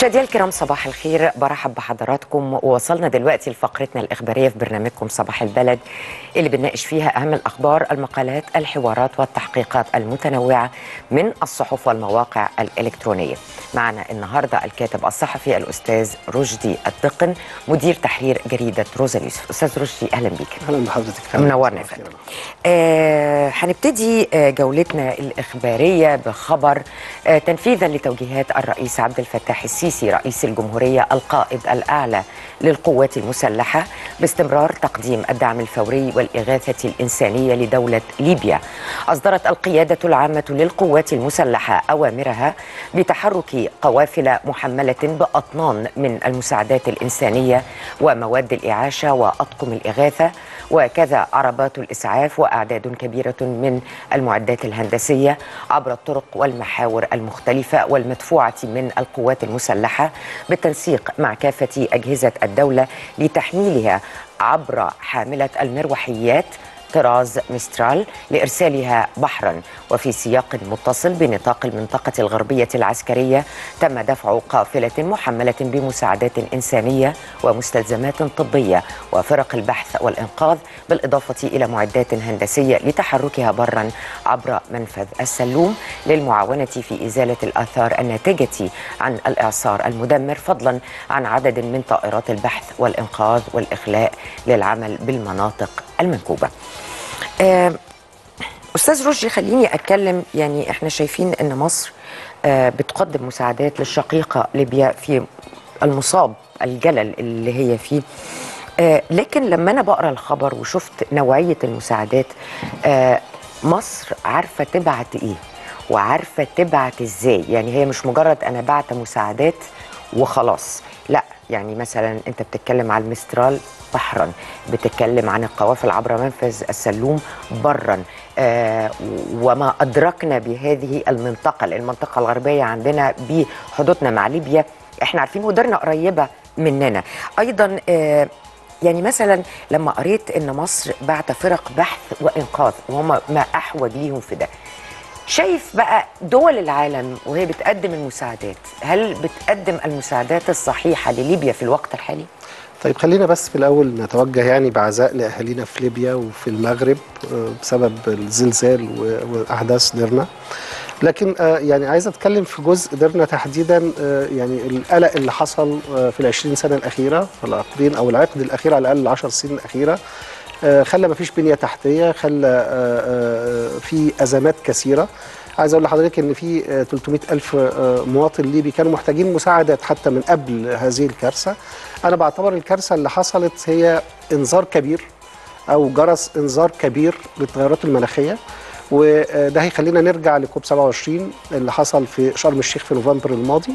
مشاهدينا الكرام صباح الخير برحب بحضراتكم ووصلنا دلوقتي لفقرتنا الإخبارية في برنامجكم صباح البلد اللي بنناقش فيها أهم الأخبار المقالات الحوارات والتحقيقات المتنوعة من الصحف والمواقع الإلكترونية معنا النهاردة الكاتب الصحفي الأستاذ رشدي الدقن مدير تحرير جريدة روزا اليوسف أستاذ رشدي أهلا بيك اهلا بحضرتك منورنا يا فندم آه، هنبتدي آه جولتنا الإخبارية بخبر آه تنفيذا لتوجيهات الرئيس عبد الفتاح السيسي رئيس الجمهورية القائد الأعلى للقوات المسلحة باستمرار تقديم الدعم الفوري والإغاثة الإنسانية لدولة ليبيا أصدرت القيادة العامة للقوات المسلحة أوامرها بتحرك قوافل محملة بأطنان من المساعدات الإنسانية ومواد الإعاشة وأطقم الإغاثة وكذا عربات الإسعاف وأعداد كبيرة من المعدات الهندسية عبر الطرق والمحاور المختلفة والمدفوعة من القوات المسلحة بالتنسيق مع كافة أجهزة الدولة لتحميلها عبر حاملة المروحيات طراز مسترال لإرسالها بحرا وفي سياق متصل بنطاق المنطقة الغربية العسكرية تم دفع قافلة محملة بمساعدات إنسانية ومستلزمات طبية وفرق البحث والإنقاذ بالإضافة إلى معدات هندسية لتحركها برا عبر منفذ السلوم للمعاونة في إزالة الآثار الناتجة عن الإعصار المدمر فضلا عن عدد من طائرات البحث والإنقاذ والإخلاء للعمل بالمناطق المنكوبة آه، استاذ رشدي خليني اتكلم يعني احنا شايفين ان مصر آه، بتقدم مساعدات للشقيقه ليبيا في المصاب الجلل اللي هي فيه آه، لكن لما انا بقرا الخبر وشفت نوعيه المساعدات آه، مصر عارفه تبعت ايه وعارفه تبعت ازاي يعني هي مش مجرد انا بعت مساعدات وخلاص لا يعني مثلا انت بتتكلم على المسترال بحرا بتتكلم عن القوافل عبر منفذ السلوم برا آه وما أدركنا بهذه المنطقة لأن المنطقة الغربية عندنا بحدودنا مع ليبيا احنا عارفين ودرنا قريبة مننا أيضا آه يعني مثلا لما قريت ان مصر بعت فرق بحث وانقاذ وهم ما احوج ليهم في ده شايف بقى دول العالم وهي بتقدم المساعدات هل بتقدم المساعدات الصحيحة لليبيا في الوقت الحالي؟ طيب خلينا بس في الاول نتوجه يعني بعزاء لاهالينا في ليبيا وفي المغرب آه، بسبب الزلزال و- واحداث ديرنا لكن آه، يعني عايز اتكلم في جزء ديرنا تحديدا آه، يعني القلق اللي حصل آه، في العشرين سنه الاخيره في العقدين او العقد الاخير على الاقل العشر سنين الاخيره آه، خلى مفيش بنيه تحتيه خلى آه، آه، في ازمات كثيره عايز اقول لحضرتك ان في آه، 300 الف آه، مواطن ليبي كانوا محتاجين مساعدات حتى من قبل هذه الكارثه انا بعتبر الكارثه اللي حصلت هي انذار كبير او جرس انذار كبير للتغيرات المناخيه وده هيخلينا نرجع لكوب 27 اللي حصل في شرم الشيخ في نوفمبر الماضي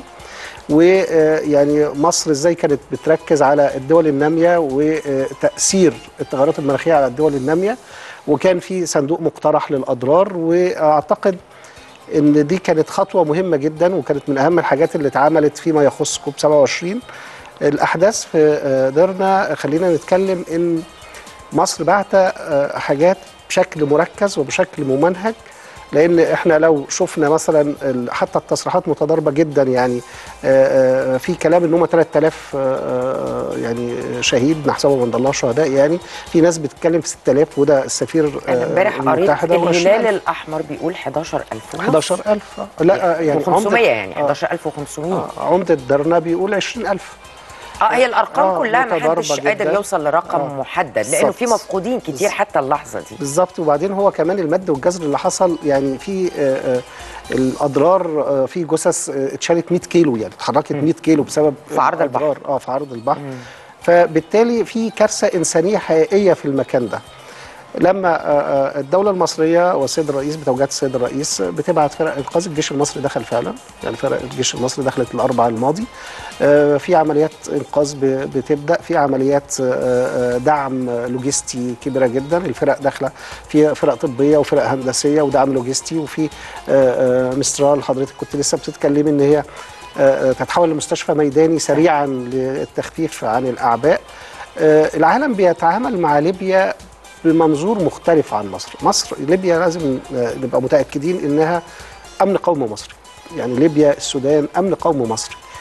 ويعني مصر ازاي كانت بتركز على الدول الناميه وتاثير التغيرات المناخيه على الدول الناميه وكان في صندوق مقترح للاضرار واعتقد ان دي كانت خطوه مهمه جدا وكانت من اهم الحاجات اللي اتعملت فيما يخص كوب 27 الاحداث في آه، ديرنا خلينا نتكلم ان مصر بعت آه، حاجات بشكل مركز وبشكل ممنهج لان احنا لو شفنا مثلا ال- حتى التصريحات متضاربه جدا يعني آه، آه، في كلام ان هم 3000 آه، آه، يعني شهيد نحسبهم عند الله شهداء يعني في ناس بتتكلم في 6000 وده السفير انا آه، امبارح قريت المتحدة الهلال 20,000. الأحمر بيقول 11000 ونص 11000 آه، لا آه، يعني 500 عمدة- يعني آه، 11500 آه، عمدة درنا بيقول 20000 اه هي الارقام آه، كلها ما متضاربة حدش قادر جداً. يوصل لرقم آه، محدد لانه بالظبط. في مفقودين كتير بالظبط. حتى اللحظه دي بالظبط وبعدين هو كمان المد والجزر اللي حصل يعني في آه، آه، الاضرار آه، في جثث آه، اتشالت 100 كيلو يعني اتحركت 100 كيلو بسبب في عرض البحر. الأضرار. اه في عرض البحر فبالتالي في كارثه انسانيه حقيقيه في المكان ده لما آه، آه، الدوله المصريه والسيد الرئيس بتوجيهات السيد الرئيس بتبعت فرق انقاذ الجيش المصري دخل فعلا يعني فرق الجيش المصري دخلت الاربعاء الماضي آه، في عمليات انقاذ ب- بتبدا في عمليات آه، آه، دعم لوجستي كبيره جدا الفرق داخله في فرق طبيه وفرق هندسيه ودعم لوجستي وفي آه، آه، مسترال حضرتك كنت لسه بتتكلمي ان هي آه، آه، تتحول لمستشفى ميداني سريعا للتخفيف عن الاعباء آه، العالم بيتعامل مع ليبيا بمنظور مختلف عن مصر مصر ليبيا لازم آه، نبقى متأكدين إنها أمن قومي مصري يعني ليبيا السودان أمن قومي مصري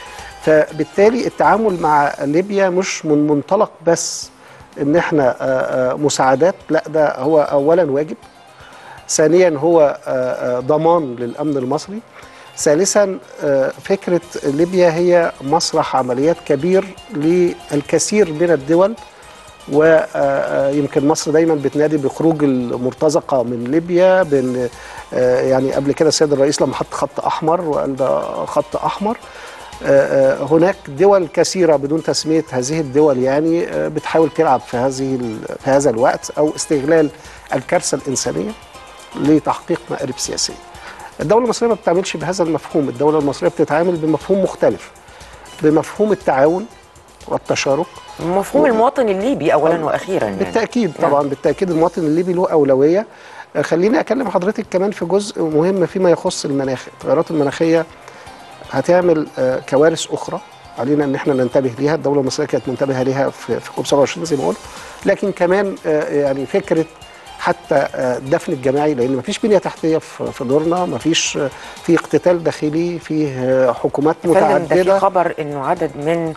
فبالتالي التعامل مع ليبيا مش من منطلق بس ان احنا آه، آه، مساعدات لا ده هو اولا واجب ثانيا هو آه، آه، ضمان للامن المصري ثالثا آه، فكره ليبيا هي مسرح عمليات كبير للكثير من الدول ويمكن مصر دايما بتنادي بخروج المرتزقه من ليبيا بان آه، يعني قبل كده السيد الرئيس لما حط خط احمر وقال ده خط احمر آه، آه، هناك دول كثيره بدون تسميه هذه الدول يعني آه، بتحاول تلعب في هذه ال- في هذا الوقت او استغلال الكارثه الانسانيه لتحقيق مآرب سياسيه. الدوله المصريه ما بتعملش بهذا المفهوم، الدوله المصريه بتتعامل بمفهوم مختلف بمفهوم التعاون والتشارك مفهوم المواطن الليبي اولا واخيرا يعني. بالتاكيد نعم. طبعا بالتاكيد المواطن الليبي له اولويه آه، خليني اكلم حضرتك كمان في جزء مهم فيما يخص المناخ التغيرات المناخيه هتعمل آه، كوارث اخرى علينا ان احنا ننتبه ليها الدوله المصريه كانت منتبهه ليها في في كوب 27 زي ما قلت لكن كمان آه، يعني فكره حتى آه، الدفن الجماعي لان مفيش بنيه تحتيه في في دورنا مفيش آه، في اقتتال داخلي فيه آه، حكومات فندم ده في متعدده خبر انه عدد من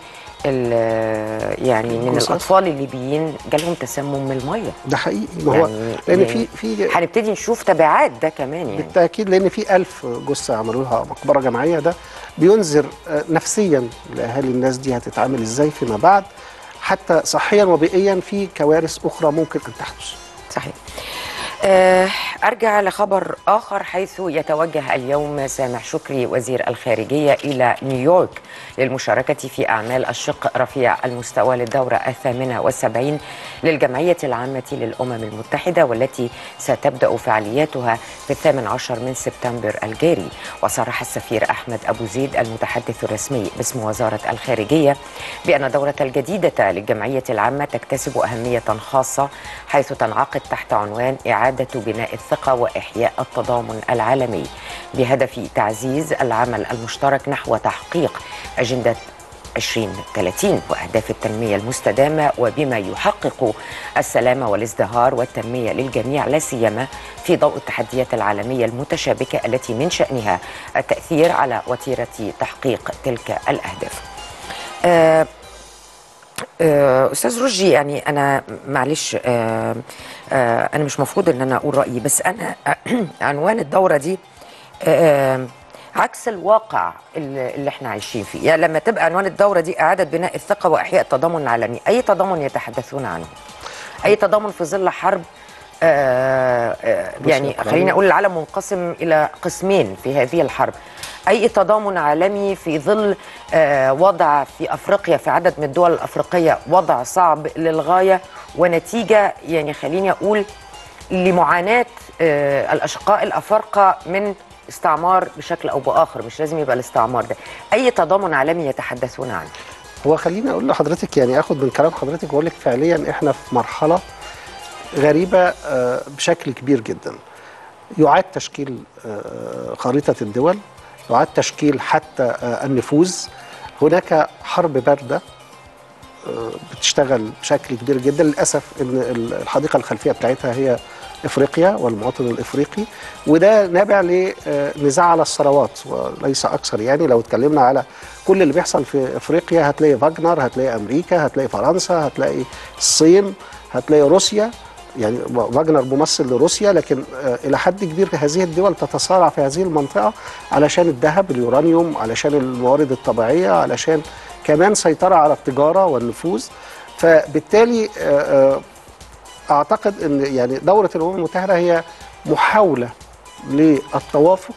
ال- يعني من الجثث. الاطفال الليبيين جالهم تسمم من الميه ده حقيقي ما هو يعني لان يعني في في هنبتدي نشوف تبعات ده كمان يعني بالتاكيد لان في ألف جثه عملوا لها مقبره جماعيه ده بينذر آه، نفسيا لاهالي الناس دي هتتعامل ازاي فيما بعد حتى صحيا وبيئيا في كوارث اخرى ممكن ان تحدث صحيح آه، أرجع لخبر آخر حيث يتوجه اليوم سامح شكري وزير الخارجية إلى نيويورك للمشاركة في أعمال الشق رفيع المستوى للدورة الثامنة والسبعين للجمعية العامة للأمم المتحدة والتي ستبدأ فعالياتها في الثامن عشر من سبتمبر الجاري وصرح السفير أحمد أبو زيد المتحدث الرسمي باسم وزارة الخارجية بأن الدورة الجديدة للجمعية العامة تكتسب أهمية خاصة حيث تنعقد تحت عنوان إعادة بناء الثقة وإحياء التضامن العالمي بهدف تعزيز العمل المشترك نحو تحقيق أجندة 2030 وأهداف التنمية المستدامة وبما يحقق السلام والازدهار والتنمية للجميع لا سيما في ضوء التحديات العالمية المتشابكة التي من شأنها التأثير على وتيرة تحقيق تلك الأهداف. آه آه، استاذ رشدي يعني انا معلش آه، آه، انا مش مفروض ان انا اقول رايي بس انا عنوان الدوره دي آه، عكس الواقع اللي اللي احنا عايشين فيه يعني لما تبقى عنوان الدوره دي اعاده بناء الثقه واحياء التضامن العالمي اي تضامن يتحدثون عنه اي تضامن في ظل حرب آه، آه، يعني بص، خليني اقول العالم منقسم الى قسمين في هذه الحرب اي تضامن عالمي في ظل آه، وضع في افريقيا في عدد من الدول الافريقيه وضع صعب للغايه ونتيجه يعني خليني اقول لمعاناه آه، الاشقاء الافارقه من استعمار بشكل او باخر مش لازم يبقى الاستعمار ده اي تضامن عالمي يتحدثون عنه هو خليني اقول لحضرتك يعني اخد من كلام حضرتك واقول لك فعليا احنا في مرحله غريبه آه، بشكل كبير جدا يعاد تشكيل آه، خريطه الدول يعاد تشكيل حتى آه، النفوذ هناك حرب بارده آه، بتشتغل بشكل كبير جدا للاسف ان الحديقه الخلفيه بتاعتها هي افريقيا والمواطن الافريقي وده نابع لنزاع على الثروات وليس اكثر يعني لو اتكلمنا على كل اللي بيحصل في افريقيا هتلاقي فاجنر هتلاقي امريكا هتلاقي فرنسا هتلاقي الصين هتلاقي روسيا يعني فاجنر ممثل لروسيا لكن آه، الى حد كبير هذه الدول تتصارع في هذه المنطقه علشان الذهب اليورانيوم علشان الموارد الطبيعيه علشان كمان سيطره على التجاره والنفوذ فبالتالي آه، آه، اعتقد ان يعني دوره الامم المتحده هي محاوله للتوافق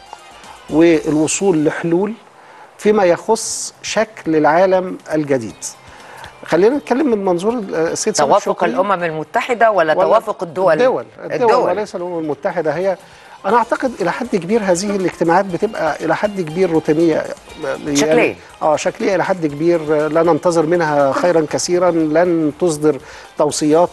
والوصول لحلول فيما يخص شكل العالم الجديد خلينا نتكلم من منظور السيد سامح توافق شكري. الامم المتحده ولا, ولا توافق الدول الدول الدول, وليس الامم المتحده هي انا اعتقد الى حد كبير هذه الاجتماعات بتبقى الى حد كبير روتينيه يعني شكلية. اه شكليه الى حد كبير لا ننتظر منها خيرا كثيرا لن تصدر توصيات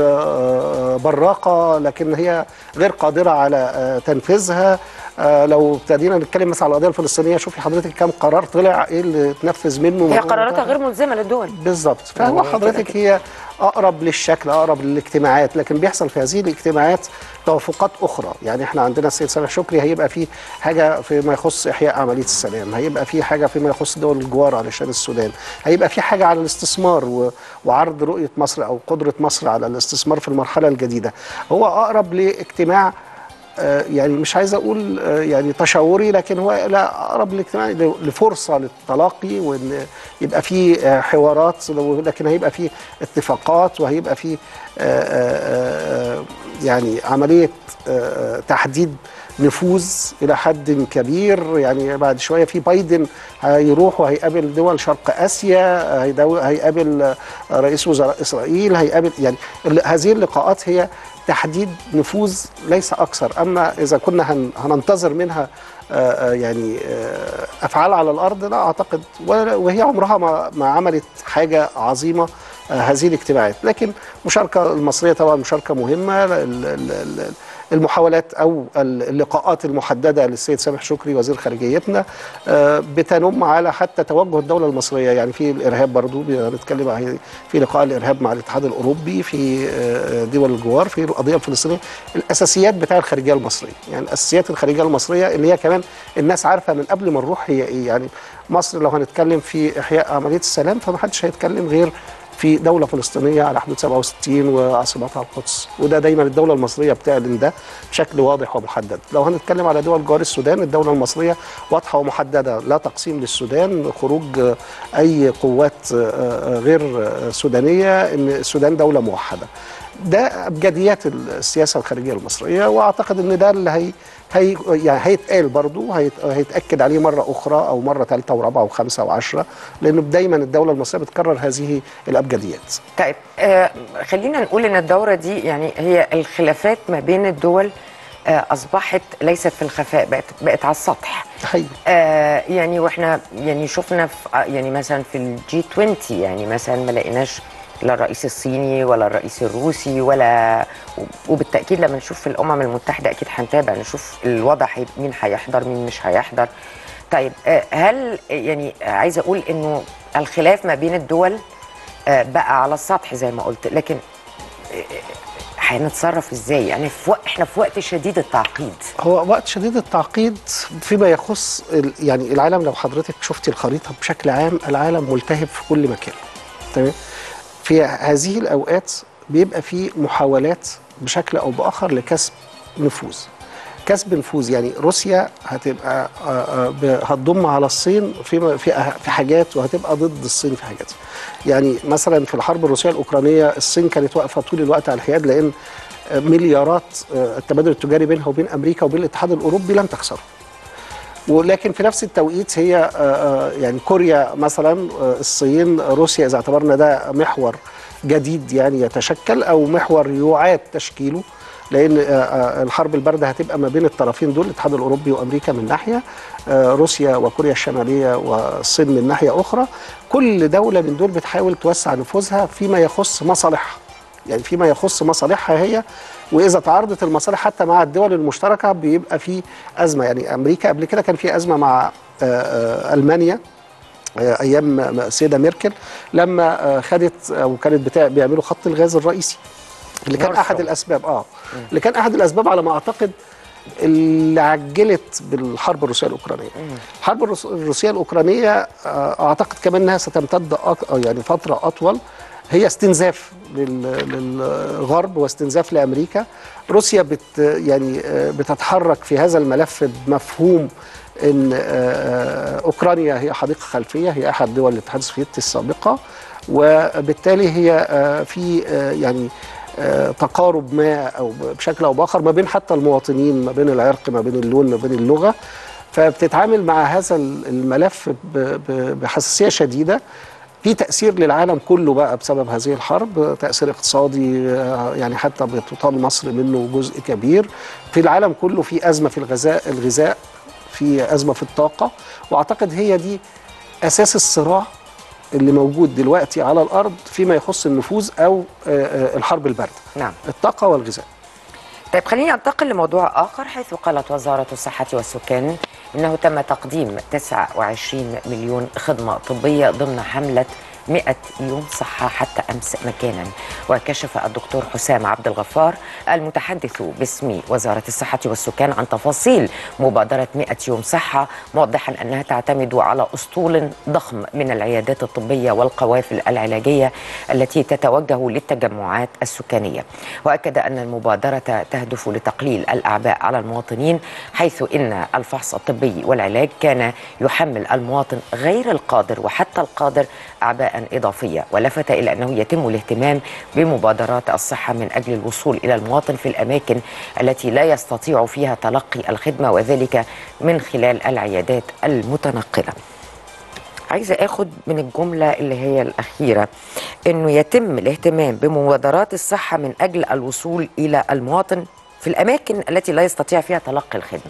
آه، براقه لكن هي غير قادره على آه، تنفيذها آه، لو ابتدينا نتكلم مثلا على القضيه الفلسطينيه شوفي حضرتك كام قرار طلع ايه اللي اتنفذ منه هي قراراتها غير ملزمه للدول بالظبط فهو يعني كده حضرتك كده. هي اقرب للشكل اقرب للاجتماعات لكن بيحصل في هذه الاجتماعات توافقات اخرى يعني احنا عندنا السيد سامح شكري هيبقى في حاجه فيما يخص احياء عمليه السلام هيبقى في حاجه فيما يخص دول الجوار علشان السودان هيبقى في حاجه على الاستثمار و... وعرض رؤيه مصر او قدره مصر على الاستثمار في المرحله الجديده هو اقرب لاجتماع آه، يعني مش عايز اقول آه، يعني تشاوري لكن هو لا اقرب للاجتماع ل- لفرصه للتلاقي وان يبقى في آه، حوارات لو- لكن هيبقى في اتفاقات وهيبقى في آه، آه، آه، يعني عمليه آه، آه، تحديد نفوذ الى حد كبير يعني بعد شويه في بايدن هيروح وهيقابل دول شرق اسيا هيدو- هيقابل آه، رئيس وزراء اسرائيل هيقابل يعني ال- هذه اللقاءات هي تحديد نفوذ ليس اكثر اما اذا كنا هن- هننتظر منها آه، آه، يعني آه، افعال على الارض لا اعتقد ولا- وهي عمرها ما ما عملت حاجه عظيمه آه، هذه الاجتماعات لكن المشاركه المصريه طبعا مشاركه مهمه ال- ال- ال- المحاولات او اللقاءات المحدده للسيد سامح شكري وزير خارجيتنا آه، بتنم على حتى توجه الدوله المصريه يعني في الارهاب برضو بنتكلم عن- في لقاء الارهاب مع الاتحاد الاوروبي في آه، دول الجوار في القضيه الفلسطينيه الاساسيات بتاع الخارجيه المصريه يعني اساسيات الخارجيه المصريه اللي هي كمان الناس عارفه من قبل ما نروح هي ايه يعني مصر لو هنتكلم في احياء عمليه السلام فما حدش هيتكلم غير في دولة فلسطينية على حدود 67 وعاصمتها القدس وده دايما الدولة المصرية بتعلن ده بشكل واضح ومحدد لو هنتكلم على دول جوار السودان الدولة المصرية واضحة ومحددة لا تقسيم للسودان خروج آه، أي قوات آه، آه، غير آه، سودانية إن السودان دولة موحدة ده ابجديات السياسه الخارجيه المصريه واعتقد ان ده اللي هي هي يعني هيتقال برضه هيت هيتاكد عليه مره اخرى او مره ثالثه ورابعه وخامسه وعشره لانه دايما الدوله المصريه بتكرر هذه الابجديات. طيب آه خلينا نقول ان الدوره دي يعني هي الخلافات ما بين الدول آه اصبحت ليست في الخفاء بقت بقت على السطح حقيقي آه يعني واحنا يعني شفنا في يعني مثلا في الجي 20 يعني مثلا ما لقيناش لا الرئيس الصيني ولا الرئيس الروسي ولا وبالتاكيد لما نشوف في الامم المتحده اكيد هنتابع نشوف الوضع هيبقى مين هيحضر مين مش هيحضر طيب آه هل يعني عايزه اقول انه الخلاف ما بين الدول آه بقى على السطح زي ما قلت لكن آه، هنتصرف ازاي يعني في وقت احنا في وقت شديد التعقيد هو وقت شديد التعقيد فيما يخص ال- يعني العالم لو حضرتك شفتي الخريطه بشكل عام العالم ملتهب في كل مكان تمام في هذه الاوقات بيبقى في محاولات بشكل او باخر لكسب نفوذ كسب نفوذ يعني روسيا هتبقى آه، آه، ب- هتضم على الصين في في أه- في حاجات وهتبقى ضد الصين في حاجات يعني مثلا في الحرب الروسيه الاوكرانيه الصين كانت واقفه طول الوقت على الحياد لان آه، مليارات آه، التبادل التجاري بينها وبين امريكا وبين الاتحاد الاوروبي لن تخسره ولكن في نفس التوقيت هي آه، آه، يعني كوريا مثلا آه، الصين روسيا اذا اعتبرنا ده محور جديد يعني يتشكل او محور يعاد تشكيله لان آه، آه، الحرب البارده هتبقى ما بين الطرفين دول الاتحاد الاوروبي وامريكا من ناحيه آه، روسيا وكوريا الشماليه والصين من ناحيه اخرى كل دوله من دول بتحاول توسع نفوذها فيما يخص مصالحها يعني فيما يخص مصالحها هي واذا تعارضت المصالح حتى مع الدول المشتركه بيبقى في ازمه يعني امريكا قبل كده كان في ازمه مع آه، آه، المانيا آه، ايام السيده ميركل لما آه، خدت او كانت بتاع بيعملوا خط الغاز الرئيسي اللي كان وارسو. احد الاسباب اه اللي كان احد الاسباب على ما اعتقد اللي عجلت بالحرب الروسيه الاوكرانيه. الحرب الروس- الروسيه الاوكرانيه آه، اعتقد كمان انها ستمتد أك- أو يعني فتره اطول هي استنزاف لل- للغرب واستنزاف لامريكا. روسيا بت يعني آه، بتتحرك في هذا الملف بمفهوم ان آه، آه، اوكرانيا هي حديقه خلفيه هي احد دول الاتحاد السوفيتي السابقه وبالتالي هي آه، في آه، يعني آه، تقارب ما او بشكل او باخر ما بين حتى المواطنين ما بين العرق ما بين اللون ما بين اللغه فبتتعامل مع هذا الملف ب- ب- بحساسيه شديده في تاثير للعالم كله بقى بسبب هذه الحرب تاثير اقتصادي آه، يعني حتى بتطال مصر منه جزء كبير في العالم كله في ازمه في الغذاء الغذاء في ازمه في الطاقه واعتقد هي دي اساس الصراع اللي موجود دلوقتي على الارض فيما يخص النفوذ او آه، آه، الحرب البارده نعم الطاقه والغذاء طيب خليني انتقل لموضوع اخر حيث قالت وزاره الصحه والسكان انه تم تقديم 29 مليون خدمه طبيه ضمن حمله 100 يوم صحة حتى أمس مكانا وكشف الدكتور حسام عبد الغفار المتحدث باسم وزارة الصحة والسكان عن تفاصيل مبادرة 100 يوم صحة موضحا أنها تعتمد على أسطول ضخم من العيادات الطبية والقوافل العلاجية التي تتوجه للتجمعات السكانية وأكد أن المبادرة تهدف لتقليل الأعباء على المواطنين حيث إن الفحص الطبي والعلاج كان يحمل المواطن غير القادر وحتى القادر أعباء إضافية ولفت إلى أنه يتم الاهتمام بمبادرات الصحة من أجل الوصول إلى المواطن في الأماكن التي لا يستطيع فيها تلقي الخدمة وذلك من خلال العيادات المتنقلة عايزة أخد من الجملة اللي هي الأخيرة أنه يتم الاهتمام بمبادرات الصحة من أجل الوصول إلى المواطن في الأماكن التي لا يستطيع فيها تلقي الخدمة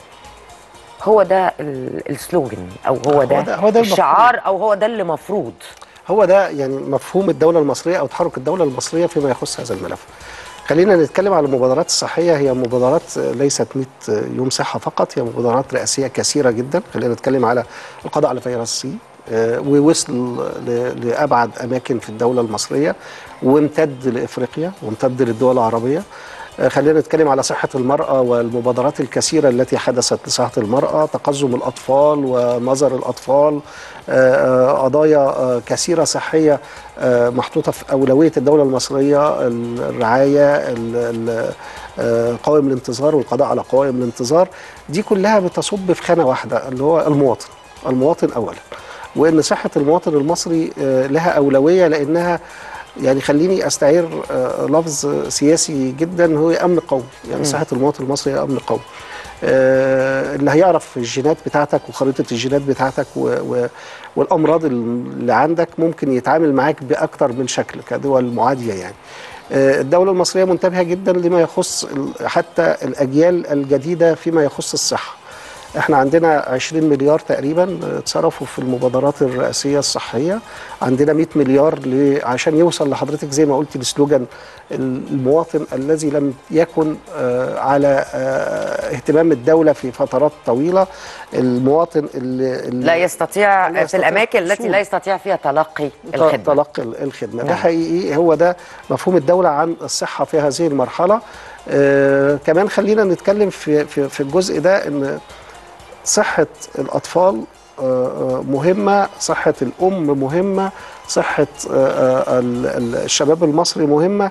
هو ده ال- السلوجن أو هو ده, ده- هو ده الشعار أو هو ده اللي مفروض هو ده يعني مفهوم الدولة المصرية أو تحرك الدولة المصرية فيما يخص هذا الملف خلينا نتكلم على المبادرات الصحية هي مبادرات ليست 100 يوم صحة فقط هي مبادرات رئاسية كثيرة جدا خلينا نتكلم على القضاء على فيروس سي آه، ووصل ل- لأبعد أماكن في الدولة المصرية وامتد لإفريقيا وامتد للدول العربية آه، خلينا نتكلم على صحة المرأة والمبادرات الكثيرة التي حدثت لصحة المرأة تقزم الأطفال ونظر الأطفال آه، آه، قضايا آه، كثيرة صحية آه، محطوطة في أولوية الدولة المصرية الرعاية ال- ال- آه، قوائم الانتظار والقضاء على قوائم الانتظار دي كلها بتصب في خانة واحدة اللي هو المواطن المواطن أولا وإن صحة المواطن المصري آه، لها أولوية لأنها يعني خليني استعير آه، لفظ سياسي جدا هو امن قومي يعني صحه المواطن المصري هي امن قومي آه، اللي هيعرف الجينات بتاعتك وخريطه الجينات بتاعتك و و والامراض اللي عندك ممكن يتعامل معاك باكتر من شكل كدول معاديه يعني آه، الدوله المصريه منتبهه جدا لما يخص ال- حتى الاجيال الجديده فيما يخص الصحه احنا عندنا 20 مليار تقريبا اتصرفوا في المبادرات الرئاسيه الصحيه عندنا 100 مليار ل- عشان يوصل لحضرتك زي ما قلت السلوجان المواطن الذي لم يكن آه، على آه، اهتمام الدوله في فترات طويله المواطن اللي اللي لا يستطيع لا في يستطيع الأماكن التي الوصول. لا يستطيع فيها تلقي ت- الخدمة تلقي ال- الخدمه ده نعم. حقيقي هو ده مفهوم الدوله عن الصحه في هذه المرحله آه كمان خلينا نتكلم في في في الجزء ده ان صحه الاطفال آه، آه، مهمه صحه الام مهمه صحه آه، آه، ال- ال- الشباب المصري مهمه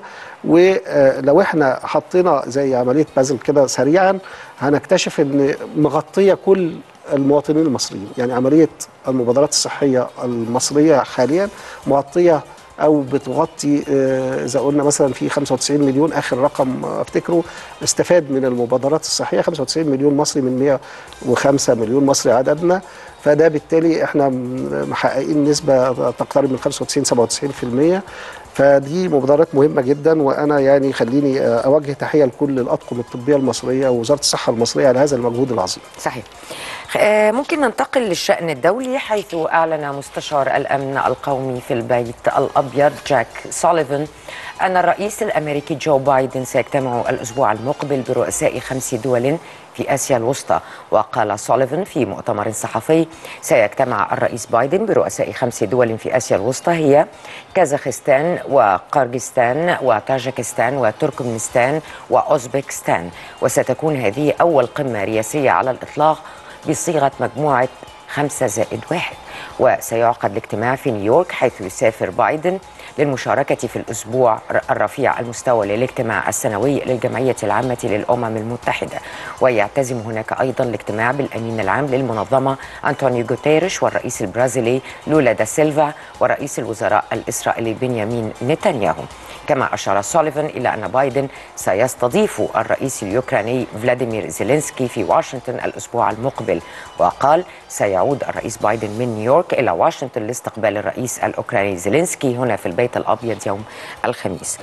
ولو احنا حطينا زي عمليه بازل كده سريعا هنكتشف ان مغطيه كل المواطنين المصريين يعني عمليه المبادرات الصحيه المصريه حاليا مغطيه او بتغطي آه، اذا قلنا مثلا في 95 مليون اخر رقم آه، افتكره استفاد من المبادرات الصحيه 95 مليون مصري من 105 مليون مصري عددنا فده بالتالي احنا م- محققين نسبه تقترب من 95 97% فدي مبادرات مهمه جدا وانا يعني خليني آه، اوجه تحيه لكل الاطقم الطبيه المصريه ووزاره الصحه المصريه على هذا المجهود العظيم صحيح آه، ممكن ننتقل للشأن الدولي حيث أعلن مستشار الأمن القومي في البيت الأبيض جاك سوليفان أن الرئيس الأمريكي جو بايدن سيجتمع الأسبوع المقبل برؤساء خمس دول في آسيا الوسطى وقال سوليفان في مؤتمر صحفي سيجتمع الرئيس بايدن برؤساء خمس دول في آسيا الوسطى هي كازاخستان وقرغستان وطاجكستان وتركمانستان وأوزبكستان وستكون هذه أول قمة رئاسية على الإطلاق بصيغة مجموعة خمسة زائد واحد وسيعقد الاجتماع في نيويورك حيث يسافر بايدن للمشاركة في الأسبوع الرفيع المستوى للاجتماع السنوي للجمعية العامة للأمم المتحدة ويعتزم هناك أيضا الاجتماع بالأمين العام للمنظمة أنطونيو جوتيريش والرئيس البرازيلي لولا دا سيلفا ورئيس الوزراء الإسرائيلي بنيامين نتنياهو كما أشار سوليفان إلى أن بايدن سيستضيف الرئيس اليوكراني فلاديمير زيلينسكي في واشنطن الأسبوع المقبل وقال سيعود الرئيس بايدن من نيويورك إلى واشنطن لاستقبال الرئيس الأوكراني زيلينسكي هنا في البيت الأبيض يوم الخميس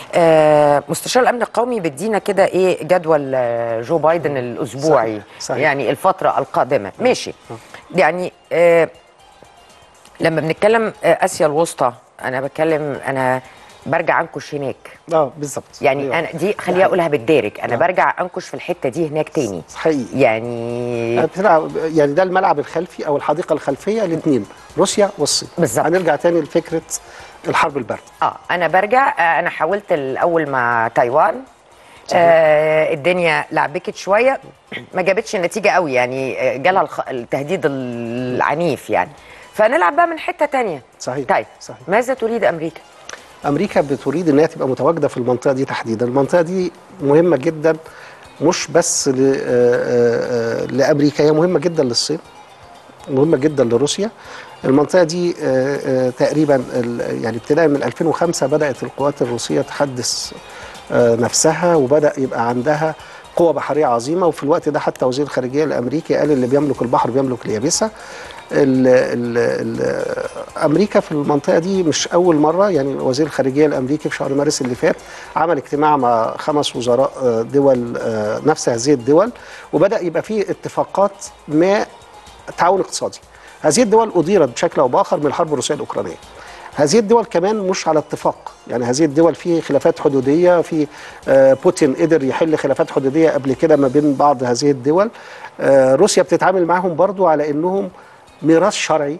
آه مستشار الأمن القومي بدينا كده إيه جدول آه، جو بايدن الأسبوعي صحيح، صحيح. يعني الفترة القادمة ماشي يعني آه لما بنتكلم آه، اسيا الوسطى انا بتكلم انا برجع انكش هناك اه بالظبط يعني أيوة. انا دي خليها اقولها بالدارج انا آه. برجع انكش في الحته دي هناك تاني حقيقي يعني بتلعب يعني ده الملعب الخلفي او الحديقه الخلفيه الاثنين روسيا والصين بالظبط. هنرجع تاني لفكره الحرب البارده اه انا برجع آه انا حاولت الاول مع تايوان آه الدنيا لعبكت شويه ما جابتش النتيجه قوي يعني آه، جالها الخ... التهديد العنيف يعني فنلعب بقى من حته تانية صحيح طيب صحيح ماذا تريد امريكا امريكا بتريد انها تبقى متواجده في المنطقه دي تحديدا المنطقه دي مهمه جدا مش بس ل- آه، آه، آه، لامريكا هي مهمه جدا للصين مهمه جدا لروسيا المنطقه دي آه، آه، تقريبا ال- يعني ابتداء من 2005 بدات القوات الروسيه تحدث آه، نفسها وبدا يبقى عندها قوة بحرية عظيمة وفي الوقت ده حتى وزير الخارجية الأمريكي قال اللي بيملك البحر بيملك اليابسة ال ال ال أمريكا في المنطقة دي مش أول مرة يعني وزير الخارجية الأمريكي في شهر مارس اللي فات عمل اجتماع مع خمس وزراء آه، دول آه، نفس هذه الدول وبدأ يبقى فيه اتفاقات ما تعاون اقتصادي هذه الدول أديرت بشكل أو بآخر من الحرب الروسية الأوكرانية هذه الدول كمان مش على اتفاق يعني هذه الدول في خلافات حدودية في آه، بوتين قدر يحل خلافات حدودية قبل كده ما بين بعض هذه الدول آه، روسيا بتتعامل معهم برضو على أنهم ميراث شرعي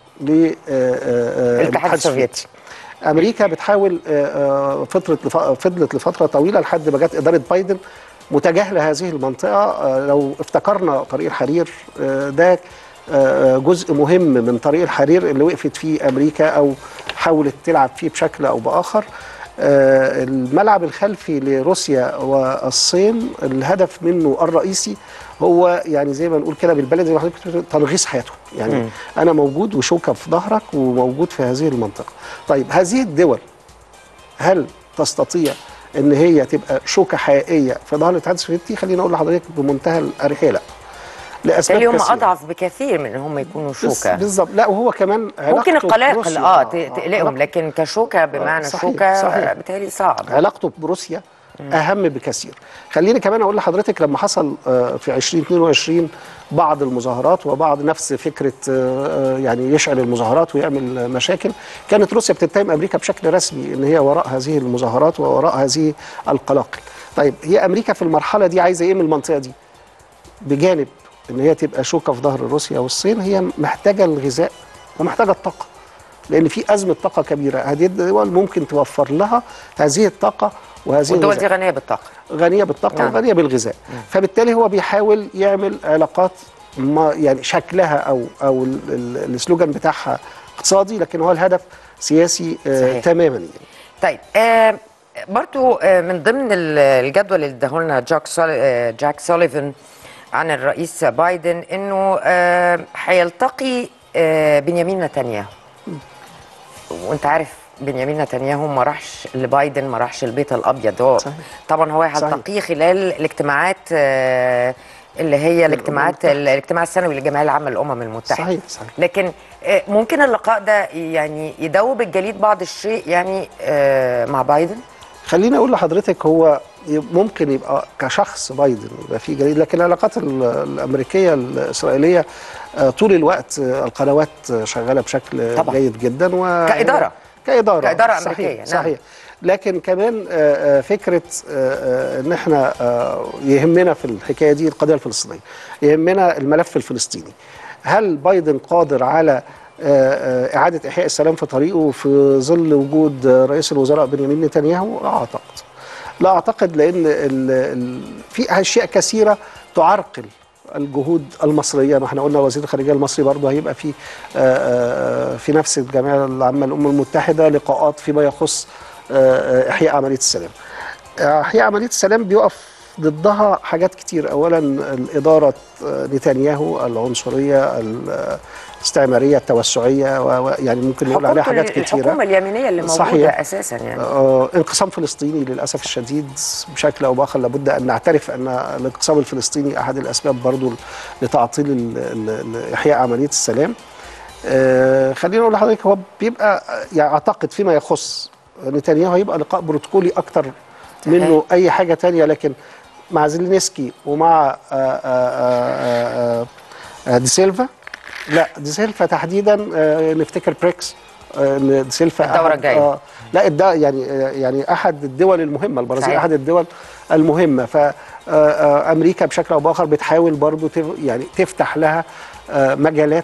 الاتحاد السوفيتي امريكا بتحاول آه، آه، فتره لف- فضلت لفتره طويله لحد ما جت اداره بايدن متجاهله هذه المنطقه آه، لو افتكرنا طريق الحرير آه، ده آه، جزء مهم من طريق الحرير اللي وقفت فيه امريكا او حاولت تلعب فيه بشكل او باخر آه، الملعب الخلفي لروسيا والصين الهدف منه الرئيسي هو يعني زي ما نقول كده بالبلدي زي ما حضرتك بتقول تنغيص حياتهم يعني مم. انا موجود وشوكه في ظهرك وموجود في هذه المنطقه طيب هذه الدول هل تستطيع ان هي تبقى شوكه حقيقيه في ظهر الاتحاد السوفيتي خليني اقول لحضرتك بمنتهى الاريحيه لا لاسباب بالتالي هم كثيرة. اضعف بكثير من ان هم يكونوا بس- شوكه بالظبط لا وهو كمان ممكن علاقته القلاقل بروسيا- اه ت- تقلقهم علاقته- لكن كشوكه بمعنى صحيح، شوكه صحيح. بالتالي صعب علاقته بروسيا اهم بكثير خليني كمان اقول لحضرتك لما حصل آه، في 2022 بعض المظاهرات وبعض نفس فكره آه، آه، يعني يشعل المظاهرات ويعمل آه، مشاكل كانت روسيا بتتهم امريكا بشكل رسمي ان هي وراء هذه المظاهرات ووراء هذه القلاقل طيب هي امريكا في المرحله دي عايزه ايه من المنطقه دي بجانب ان هي تبقى شوكه في ظهر روسيا والصين هي محتاجه الغذاء ومحتاجه الطاقه لان في ازمه طاقه كبيره هذه الدول ممكن توفر لها هذه الطاقه وهذه والدول الغذاء. دي غنيه بالطاقه غنيه بالطاقه نعم. وغنيه بالغذاء فبالتالي هو بيحاول يعمل علاقات ما يعني شكلها او او ال- ال- السلوجان بتاعها اقتصادي لكن هو الهدف سياسي آه صحيح. تماما يعني طيب آه برضو آه من ضمن ال- الجدول اللي اداهولنا جاك سول آه جاك سوليفان عن الرئيس بايدن انه آه هيلتقي آه بنيامين نتنياهو وانت عارف بنيامين نتنياهو ما راحش لبايدن ما راحش البيت الابيض هو صحيح. طبعا هو صحيح. هيلتقيه خلال الاجتماعات آه اللي هي الاجتماعات المتحدة. الاجتماع السنوي للجمعيه العامه للامم المتحده صحيح صحيح لكن آه، ممكن اللقاء ده يعني يدوب الجليد بعض الشيء يعني آه، مع بايدن خليني اقول لحضرتك هو يب- ممكن يبقى كشخص بايدن يبقى في جديد لكن العلاقات ال- الامريكيه الاسرائيليه آه، طول الوقت آه، القنوات آه، شغاله بشكل طبعا. جيد جدا و كإدارة. كاداره كإدارة صحيح أمريكية، نعم. صحيح لكن كمان آه، آه، فكره آه، آه، ان احنا آه، يهمنا في الحكايه دي القضيه الفلسطينيه يهمنا الملف الفلسطيني هل بايدن قادر على آه، آه، إعادة إحياء السلام في طريقه في ظل وجود آه، رئيس الوزراء بنيامين نتنياهو؟ لا أعتقد. لا أعتقد لأن ال ال في أشياء كثيرة تعرقل الجهود المصرية ما احنا قلنا وزير الخارجية المصري برضه هيبقى في آه، آه، في نفس الجمعية العامة للأمم المتحدة لقاءات فيما يخص آه، آه، إحياء عملية السلام. إحياء عملية السلام بيقف ضدها حاجات كتير اولا الاداره آه، نتنياهو العنصريه الاستعماريه التوسعيه و- و- يعني ممكن نقول عليها حكومة حاجات ال- كتيره الحكومة اليمينية اللي موجودة صحيح. أساسا يعني آه، انقسام فلسطيني للاسف الشديد بشكل او باخر لابد ان نعترف ان الانقسام الفلسطيني احد الاسباب برضو لتعطيل ال- ال- ال- احياء عمليه السلام آه، خليني اقول لحضرتك هو بيبقى يعني اعتقد فيما يخص نتنياهو هيبقى لقاء بروتوكولي اكتر منه اي حاجه تانية لكن مع زيلينسكي ومع آه، آه، آه، آه، آه، دي سيلفا لا دي سيلفا تحديدا آه، نفتكر بريكس آه، إن دي سيلفا الدورة أحد- الجاية. آه، لا ده يعني يعني احد الدول المهمه البرازيل صحيح. احد الدول المهمه فامريكا بشكل او باخر بتحاول برضو تف- يعني تفتح لها آه، مجالات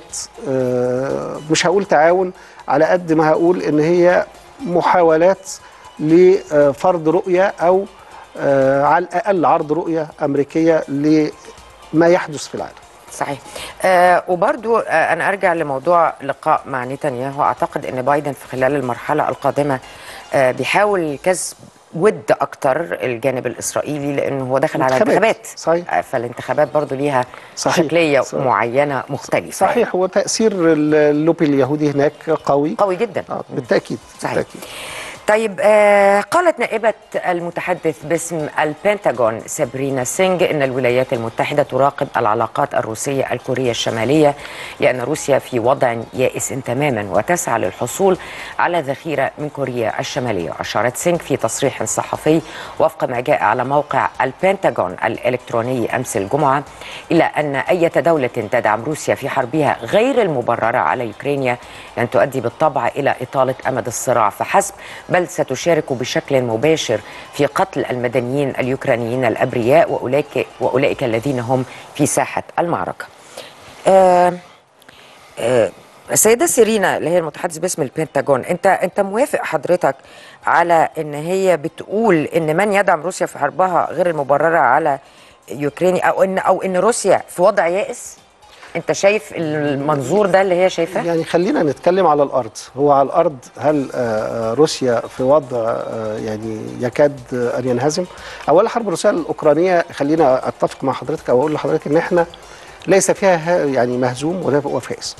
آه، مش هقول تعاون على قد ما هقول ان هي محاولات لفرض رؤيه او آه، على الاقل عرض رؤيه امريكيه لما يحدث في العالم صحيح آه وبرضو آه انا ارجع لموضوع لقاء مع نتنياهو اعتقد ان بايدن في خلال المرحله القادمه آه بيحاول كسب ود اكتر الجانب الاسرائيلي لانه هو داخل على انتخابات. انتخابات صحيح. آه فالانتخابات برضو ليها صحيح. شكليه صحيح. معينه مختلفه صحيح هو تاثير اللوبي اليهودي هناك قوي قوي جدا آه، بالتاكيد صحيح. بالتاكيد طيب آه قالت نائبة المتحدث باسم البنتاغون سابرينا سينج إن الولايات المتحدة تراقب العلاقات الروسية الكورية الشمالية لأن روسيا في وضع يائس تماما وتسعى للحصول على ذخيرة من كوريا الشمالية أشارت سينج في تصريح صحفي وفق ما جاء على موقع البنتاغون الإلكتروني أمس الجمعة إلى أن أي دولة تدعم روسيا في حربها غير المبررة على يوكرينيا لن تؤدي بالطبع إلى إطالة أمد الصراع فحسب بل ستشارك بشكل مباشر في قتل المدنيين اليوكرانيين الأبرياء وأولئك, وأولئك الذين هم في ساحة المعركة آه آه السيدة سيرينا اللي هي المتحدث باسم البنتاجون انت انت موافق حضرتك على ان هي بتقول ان من يدعم روسيا في حربها غير المبررة على يوكرانيا او ان او ان روسيا في وضع يائس انت شايف المنظور ده اللي هي شايفاه يعني خلينا نتكلم على الارض هو على الارض هل آه، روسيا في وضع آه، يعني يكاد آه، ان ينهزم اولا الحرب الروسيه الاوكرانيه خلينا اتفق مع حضرتك او اقول لحضرتك ان احنا ليس فيها ه- يعني مهزوم ولا وفائز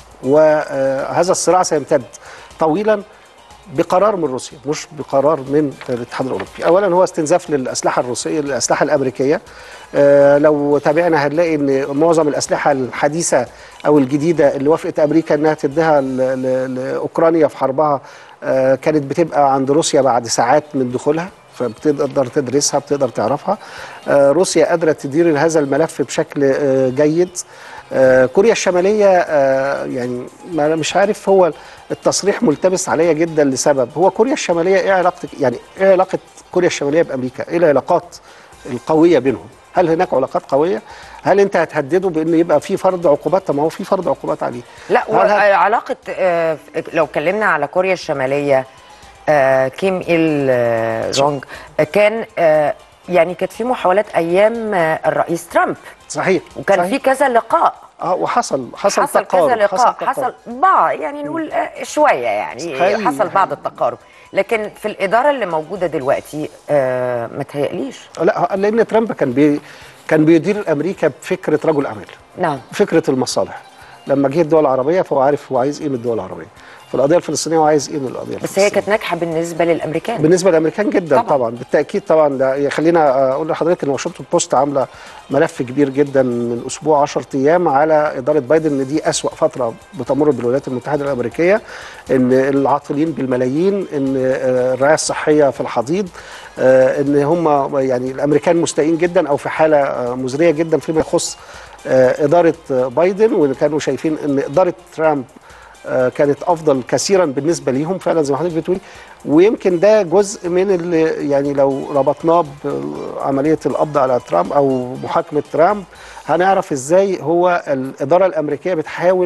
وهذا الصراع سيمتد طويلا بقرار من روسيا مش بقرار من الاتحاد الاوروبي اولا هو استنزاف للاسلحه الروسيه الاسلحه الامريكيه آه لو تابعنا هنلاقي ان معظم الاسلحه الحديثه او الجديده اللي وافقت امريكا انها تديها ل- ل- لاوكرانيا في حربها آه كانت بتبقى عند روسيا بعد ساعات من دخولها فبتقدر تدرسها بتقدر تعرفها آه روسيا قادره تدير هذا الملف بشكل آه جيد آه، كوريا الشمالية آه، يعني ما أنا مش عارف هو التصريح ملتبس عليا جدا لسبب هو كوريا الشمالية ايه علاقتك يعني ايه علاقة كوريا الشمالية بأمريكا ايه العلاقات القوية بينهم هل هناك علاقات قوية هل انت هتهدده بان يبقى في فرض عقوبات طب ما هو في فرض عقوبات عليه لا هل هت- وعلاقة آه، لو اتكلمنا على كوريا الشمالية آه، كيم إيل آه، جونج آه، كان آه، يعني كانت في محاولات أيام آه، الرئيس ترامب صحيح وكان صحيح. في كذا لقاء اه وحصل حصل, حصل تقارب كذا لقاء تقارب. حصل بعض يعني نقول آه، شوية يعني حقيقي، حصل بعض حقيقي. التقارب لكن في الإدارة اللي موجودة دلوقتي آه، ما تهيأليش لا لان ترامب كان بي كان بيدير امريكا بفكره رجل اعمال نعم فكره المصالح لما جه الدول العربيه فهو عارف هو عايز ايه من الدول العربيه في القضيه الفلسطينيه هو عايز ايه من القضيه بس هي الفلسطينيه كانت ناجحة بالنسبة للأمريكان بالنسبه للامريكان جدا طبعاً. طبعا, طبعا بالتاكيد طبعا ده خلينا اقول لحضرتك ان واشنطن بوست عامله ملف كبير جدا من اسبوع 10 ايام على اداره بايدن ان دي اسوا فتره بتمر بالولايات المتحده الامريكيه ان العاطلين بالملايين ان آه، الرعايه الصحيه في الحضيض آه، ان هم يعني الامريكان مستائين جدا او في حاله آه، مزريه جدا فيما يخص آه، اداره آه، بايدن وكانوا شايفين ان اداره ترامب آه، كانت افضل كثيرا بالنسبه ليهم فعلا زي ما حضرتك بتقولي ويمكن ده جزء من اللي يعني لو ربطناه بعمليه القبض على ترامب او محاكمه ترامب هنعرف ازاي هو الاداره الامريكيه بتحاول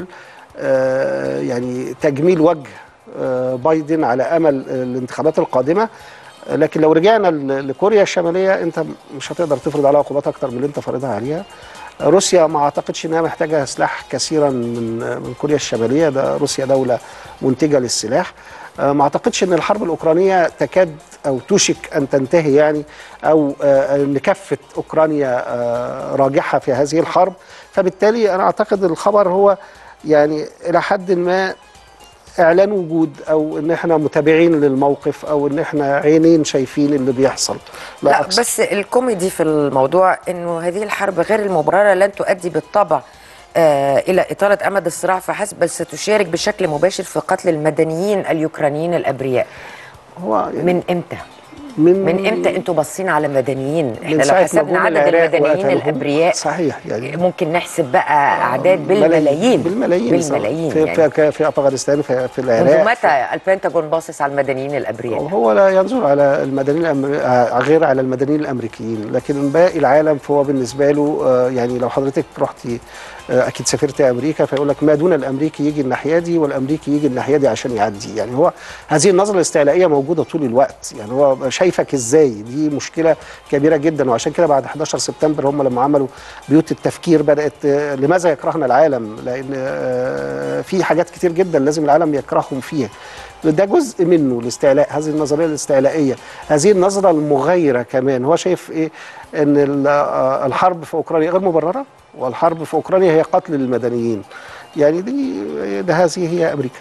آه، يعني تجميل وجه آه، بايدن على امل الانتخابات القادمه لكن لو رجعنا ل- لكوريا الشماليه انت مش هتقدر تفرض عليها عقوبات اكتر من اللي انت فرضها عليها روسيا ما اعتقدش انها محتاجه سلاح كثيرا من من كوريا الشماليه ده روسيا دوله منتجه للسلاح آه، ما اعتقدش ان الحرب الاوكرانيه تكاد او توشك ان تنتهي يعني او آه، ان كفه اوكرانيا آه، راجحه في هذه الحرب فبالتالي انا اعتقد الخبر هو يعني الى حد ما اعلان وجود او ان احنا متابعين للموقف او ان احنا عينين شايفين اللي بيحصل لا, لا أكثر. بس الكوميدي في الموضوع انه هذه الحرب غير المبرره لن تؤدي بالطبع آه الى اطاله امد الصراع فحسب بل ستشارك بشكل مباشر في قتل المدنيين اليوكرانيين الابرياء هو يعني من امتى؟ من من امتى انتوا باصين على مدنيين من احنا لو ساعة ما حسبنا جم عدد العراق المدنيين وقتلوهم. الابرياء صحيح يعني ممكن نحسب بقى اعداد بالملايين بالملايين صح. بالملايين في, يعني. في, في افغانستان في, في منذ العراق متى البنتاجون باصص على المدنيين الابرياء هو لا ينظر على المدنيين الأمر... آه، غير على المدنيين الامريكيين لكن باقي العالم فهو بالنسبه له آه، يعني لو حضرتك رحتي آه، اكيد سافرت امريكا فيقول لك ما دون الامريكي يجي الناحيه دي والامريكي يجي الناحيه دي عشان يعدي يعني هو هذه النظره الاستعلائيه موجوده طول الوقت يعني هو شايفك ازاي دي مشكله كبيره جدا وعشان كده بعد 11 سبتمبر هم لما عملوا بيوت التفكير بدات آه، لماذا يكرهنا العالم لان آه، في حاجات كتير جدا لازم العالم يكرههم فيها ده جزء منه الاستعلاء هذه النظريه الاستعلائيه هذه النظره المغايره كمان هو شايف ايه ان ال- آه، الحرب في اوكرانيا غير مبرره والحرب في اوكرانيا هي قتل للمدنيين يعني دي ده هذه هي امريكا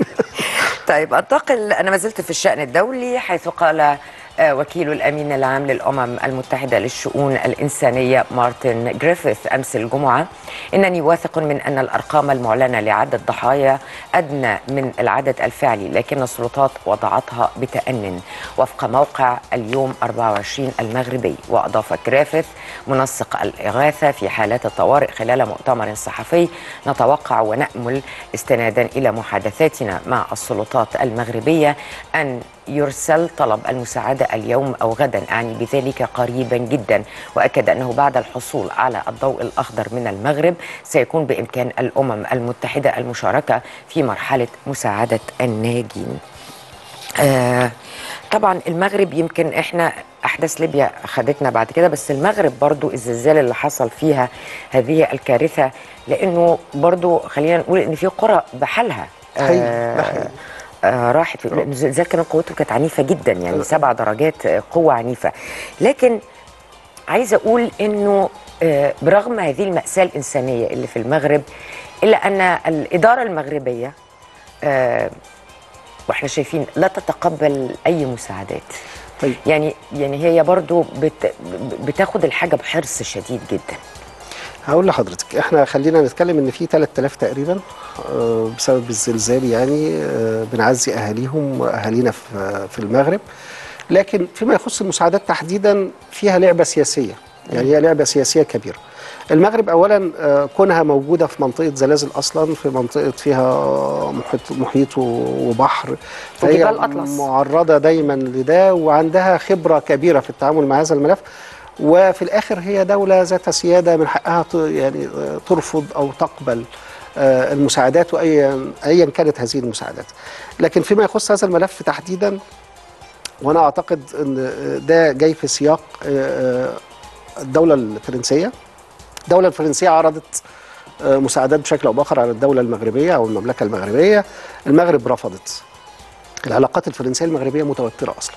طيب انتقل انا ما زلت في الشان الدولي حيث قال آه، وكيل الامين العام للامم المتحده للشؤون الانسانيه مارتن جريفيث امس الجمعه انني واثق من ان الارقام المعلنه لعدد ضحايا ادنى من العدد الفعلي لكن السلطات وضعتها بتان وفق موقع اليوم 24 المغربي واضاف جريفيث منسق الاغاثه في حالات الطوارئ خلال مؤتمر صحفي نتوقع ونامل استنادا الى محادثاتنا مع السلطات المغربيه ان يرسل طلب المساعدة اليوم أو غدا أعني بذلك قريبا جدا وأكد أنه بعد الحصول على الضوء الأخضر من المغرب سيكون بإمكان الأمم المتحدة المشاركة في مرحلة مساعدة الناجين آه طبعا المغرب يمكن احنا احداث ليبيا خدتنا بعد كده بس المغرب برضو الزلزال اللي حصل فيها هذه الكارثه لانه برضو خلينا نقول ان في قرى بحالها حقيقي، ده حقيقي. آه راحت في لأن الزلزال كمان قوته كانت عنيفه جدا يعني سبع درجات آه، قوه عنيفه لكن عايزه اقول انه آه، برغم هذه الماساه الانسانيه اللي في المغرب الا ان الاداره المغربيه آه، واحنا شايفين لا تتقبل اي مساعدات طيب يعني يعني هي برضو بت بتاخد الحاجه بحرص شديد جدا هقول لحضرتك احنا خلينا نتكلم ان في 3000 تقريبا آه، بسبب الزلزال يعني آه، بنعزي اهاليهم واهالينا في في المغرب لكن فيما يخص المساعدات تحديدا فيها لعبه سياسيه يعني هي لعبه سياسيه كبيره المغرب اولا آه، كونها موجوده في منطقه زلازل اصلا في منطقه فيها محيط محيط وبحر فهي وجبال أطلس. معرضه دايما لده وعندها خبره كبيره في التعامل مع هذا الملف وفي الاخر هي دوله ذات سياده من حقها ت- يعني آه، ترفض او تقبل آه، المساعدات وايا ايا كانت هذه المساعدات لكن فيما يخص هذا الملف تحديدا وانا اعتقد ان ده جاي في سياق آه، آه، الدوله الفرنسيه الدوله الفرنسيه عرضت آه، مساعدات بشكل او باخر على الدوله المغربيه او المملكه المغربيه المغرب رفضت العلاقات الفرنسيه المغربيه متوتره اصلا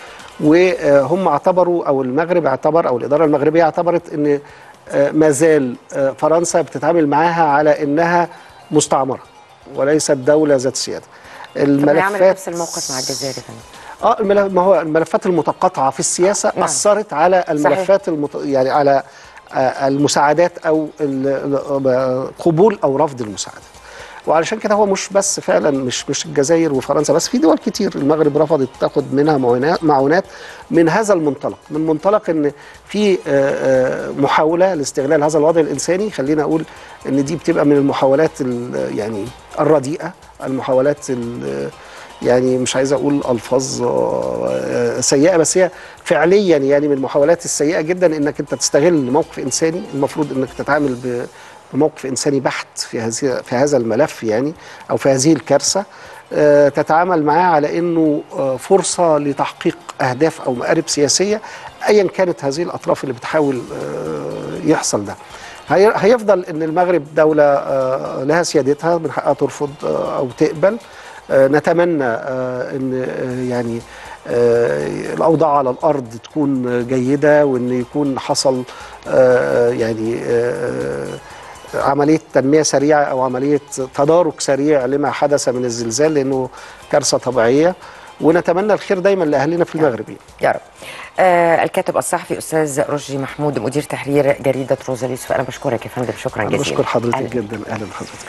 وهم اعتبروا او المغرب اعتبر او الاداره المغربيه اعتبرت ان آه، ما زال آه، فرنسا بتتعامل معاها على انها مستعمره وليست دوله ذات سياده طب هي عملت نفس الموقف مع الجزائر يا فندم اه الملف ما هو الملفات المتقاطعه في السياسه نعم. اثرت على الملفات المت... يعني على آه، المساعدات او ال- ال- قبول او رفض المساعدات وعلشان كده هو مش بس فعلا مش مش الجزائر وفرنسا بس في دول كتير المغرب رفضت تاخد منها معونات معونات من هذا المنطلق من منطلق ان في آه، آه، محاوله لاستغلال هذا الوضع الانساني خلينا اقول ان دي بتبقى من المحاولات ال- يعني الرديئه المحاولات ال- يعني مش عايز اقول الفاظ آه، سيئه بس هي فعليا يعني من المحاولات السيئه جدا انك انت تستغل موقف انساني المفروض انك تتعامل ب- بموقف انساني بحت في هذه في هذا الملف يعني او في هذه الكارثه آه، تتعامل معاه على انه آه، فرصه لتحقيق اهداف او مآرب سياسيه ايا كانت هذه الاطراف اللي بتحاول آه، يحصل ده هي- هيفضل ان المغرب دوله آه، لها سيادتها من حقها ترفض آه، او تقبل آه، نتمنى آه، ان آه، يعني آه، الاوضاع على الارض تكون جيده وان يكون حصل آه، يعني آه، عمليه تنميه سريعه او عمليه تدارك سريع لما حدث من الزلزال لانه كارثه طبيعيه ونتمنى الخير دايما لاهلنا في المغرب يعني. يا رب آه الكاتب الصحفي استاذ رشدي محمود مدير تحرير جريده روزا اليوسف انا بشكرك يا فندم شكرا انا جزيلا بشكر حضرتك أهلاً. جدا اهلا بحضرتك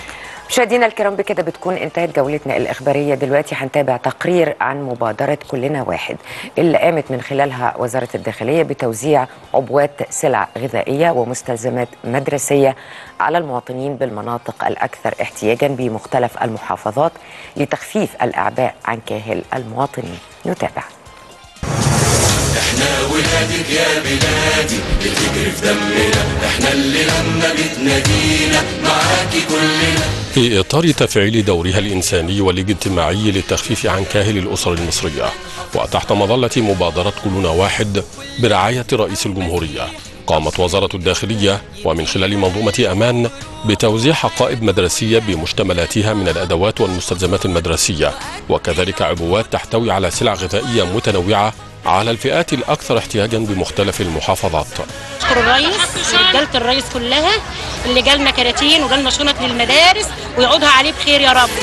مشاهدينا الكرام بكده بتكون انتهت جولتنا الإخبارية دلوقتي هنتابع تقرير عن مبادرة كلنا واحد اللي قامت من خلالها وزارة الداخلية بتوزيع عبوات سلع غذائية ومستلزمات مدرسية على المواطنين بالمناطق الأكثر احتياجا بمختلف المحافظات لتخفيف الأعباء عن كاهل المواطنين نتابع احنا ولادك يا بلادي بتجري في دمنا احنا اللي لما بتنادينا معاكي كلنا في إطار تفعيل دورها الإنساني والاجتماعي للتخفيف عن كاهل الأسر المصرية وتحت مظلة مبادرة كلنا واحد برعاية رئيس الجمهورية قامت وزارة الداخلية ومن خلال منظومة أمان بتوزيع حقائب مدرسية بمشتملاتها من الأدوات والمستلزمات المدرسية وكذلك عبوات تحتوي على سلع غذائية متنوعة على الفئات الأكثر احتياجا بمختلف المحافظات اشكر الرئيس رجاله الرئيس كلها اللي جالنا كراتين وجالنا شنط للمدارس ويعودها عليه بخير يا رب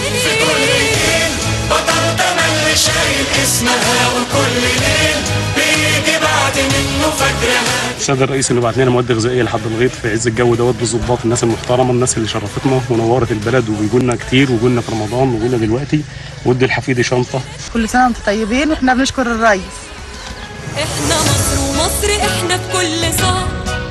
بطل تملي شايل اسمها وكل ليل بيجي بعد منه فجرها السيد الرئيس اللي بعت لنا مواد غذائيه لحد الغيط في عز الجو دوت بالظباط الناس المحترمه الناس اللي شرفتنا ونورت البلد وبيجوا لنا كتير وجوا لنا في رمضان وجوا لنا دلوقتي ودي الحفيدي شنطه كل سنه وانتم طيبين واحنا بنشكر الرئيس احنا مصر ومصر احنا في كل صعب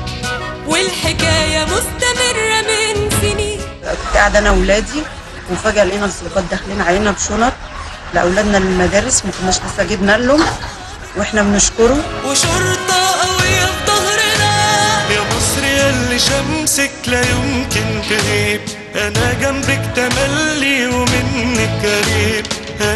والحكاية مستمرة من سنين كنت قاعده انا واولادي وفجاه لقينا الضباط داخلين علينا بشنط لاولادنا للمدارس ما كناش لسه جبنا لهم واحنا بنشكره وشرطة قوية في ظهرنا يا مصر يلي شمسك لا يمكن تغيب انا جنبك تملي ومنك قريب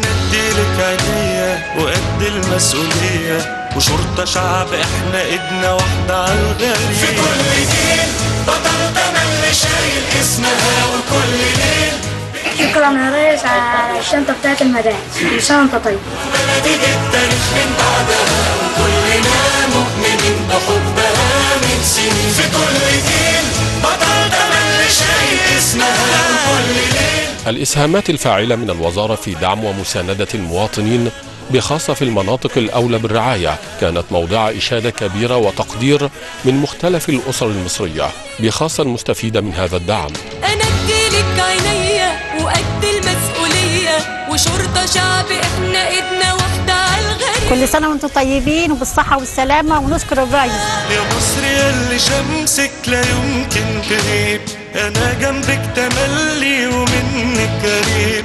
هنديلك عينيا وقد المسؤولية وشرطة شعب احنا ايدنا واحدة على الغريب في كل جيل بطل تملي شايل اسمها وكل ليل شكرا يا ريس على الشنطة بتاعت المدارس كل سنة وانت طيب بلدي التاريخ من بعدها وكلنا مؤمنين بحبها من سنين في كل جيل بطل تملي شايل اسمها وكل ليل الإسهامات الفاعلة من الوزارة في دعم ومساندة المواطنين بخاصة في المناطق الأولى بالرعاية كانت موضع إشادة كبيرة وتقدير من مختلف الأسر المصرية بخاصة المستفيدة من هذا الدعم انا اديلك عينيا وقد المسؤولية وشرطة شعب احنا ايدنا واحدة على الغريب كل سنه وانتم طيبين وبالصحه والسلامه ونشكر الرئيس يا مصر يلي شمسك لا يمكن تغيب انا جنبك تملي ومنك قريب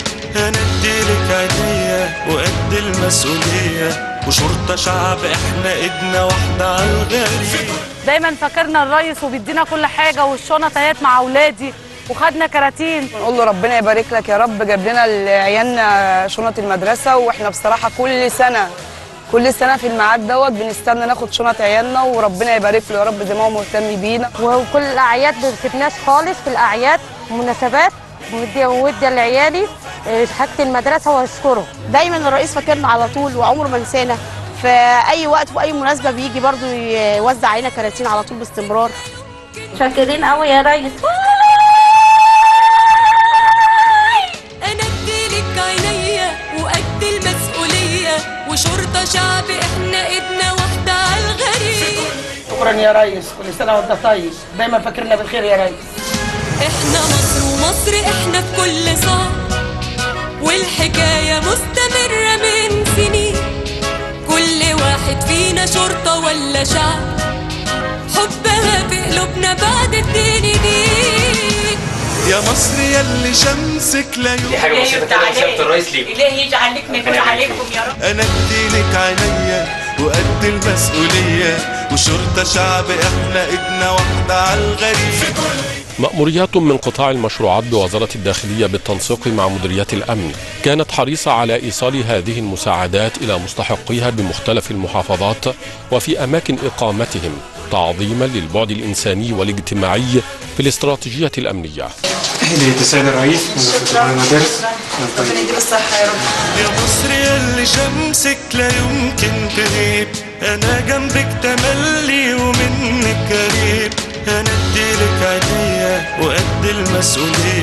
هنديلك عينيا وقد المسؤولية وشرطة شعب احنا ايدنا واحدة على الغريب دايما فاكرنا الريس وبيدينا كل حاجه والشنط اهيت مع اولادي وخدنا كراتين نقول له ربنا يبارك لك يا رب جاب لنا لعيالنا شنط المدرسه واحنا بصراحه كل سنه كل سنه في الميعاد دوت بنستنى ناخد شنط عيالنا وربنا يبارك له يا رب زي ما هو مهتم بينا وكل الاعياد ما بتبناش خالص في الاعياد مناسبات ودي ودي لعيالي آه، حاجه المدرسه واشكره دايما الرئيس فاكرنا على طول وعمره ما نسانا في اي وقت في اي مناسبه بيجي برضو يوزع علينا كراتين على طول باستمرار شاكرين قوي يا ريس انا اديلك عينيا وقد المسؤولية وشرطة شعب احنا ايدنا واحدة على الغريب شكرا يا ريس كل سنه وانت طيب دايما فاكرنا بالخير يا ريس احنا مصر ومصر احنا في كل صعب والحكاية مستمرة من سنين كل واحد فينا شرطة ولا شعب حبها في قلوبنا بعد الدين دين يا مصر يلي شمسك لا يمكن حاجه بسيطه كده وسياده الرئيس ليه إلهي يجعل لك من عليكم يا رب انا اديلك عينيا وقد المسؤولية وشرطة شعب احنا ايدنا واحدة على الغريب في كل مأموريات من قطاع المشروعات بوزارة الداخلية بالتنسيق مع مديريات الأمن كانت حريصة على إيصال هذه المساعدات إلى مستحقيها بمختلف المحافظات وفي أماكن إقامتهم تعظيما للبعد الإنساني والاجتماعي في الاستراتيجية الأمنية هدية السيد الرئيس من المدارس ربنا يديله الصحه يا رب يا مصر يلي شمسك لا يمكن تغيب انا جنبك تملي ومنك قريب هنديلك عينيا وقد المسؤولية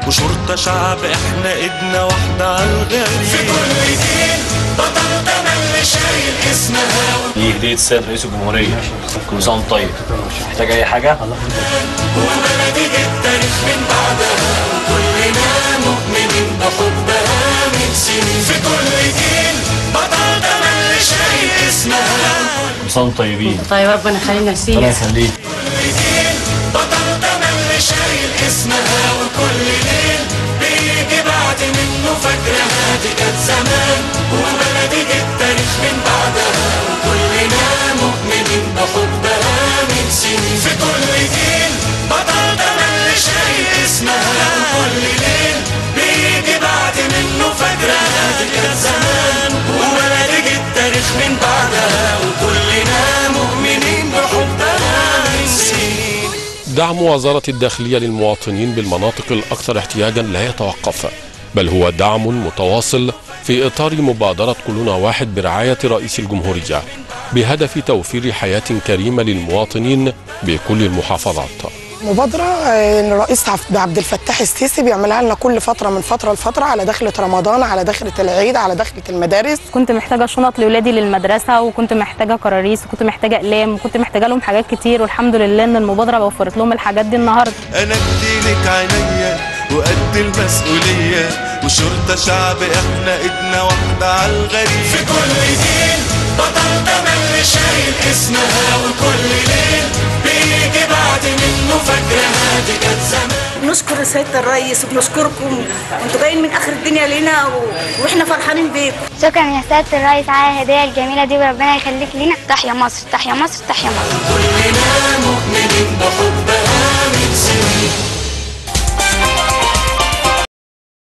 وشرطة شعب احنا ايدنا واحدة عالغريب في كل جيل بطل تملي شايل اسمها دي هدية السيد رئيس الجمهورية كل سنة وأنت طيب محتاج أي حاجة؟ وبلدي التاريخ من بعدها وكلنا مؤمنين بحبها من سنين في كل جيل بطل تملي شايل اسمها كل سنة وأنتم طيبين طيب ربنا يخلينا فيك ربنا يخليك جيل بطل تملي شايل اسمها وكل ليل بيجي بعد منه فاكرها دي كانت زمان وبلدي التاريخ من بعدها وكلنا مؤمنين بحبها من سنين في كل جيل بطل تملي شايل اسمها وكل ليل بيجي بعد منه فاكرها دي كانت زمان وبلدي التاريخ من بعدها وكلنا مؤمنين بحبها من سنين دعم وزارة الداخلية للمواطنين بالمناطق الأكثر احتياجا لا يتوقف بل هو دعم متواصل في إطار مبادرة كلنا واحد برعاية رئيس الجمهورية بهدف توفير حياة كريمة للمواطنين بكل المحافظات مبادرة آه، إن الرئيس عبد عبد الفتاح السيسي بيعملها لنا كل فترة من فترة لفترة على دخلة رمضان على دخلة العيد على دخلة المدارس كنت محتاجه شنط لاولادي للمدرسه وكنت محتاجه كراريس وكنت محتاجه اقلام وكنت محتاجه لهم حاجات كتير والحمد لله ان المبادره وفرت لهم الحاجات دي النهارده انا اديلك عينيا وقد المسؤولية وشرطة شعب احنا ايدنا واحدة عالغريب في كل جيل بطل تملي شايل اسمها وكل ليل بيجي بعد منه فاكرها دي كانت زمان نشكر سيادة الرئيس وبنشكركم انتوا جايين من اخر الدنيا لينا و... واحنا فرحانين بيكم شكرا يا سيادة الرئيس على الهدية الجميلة دي وربنا يخليك لينا تحيا مصر تحيا مصر تحيا مصر كلنا مؤمنين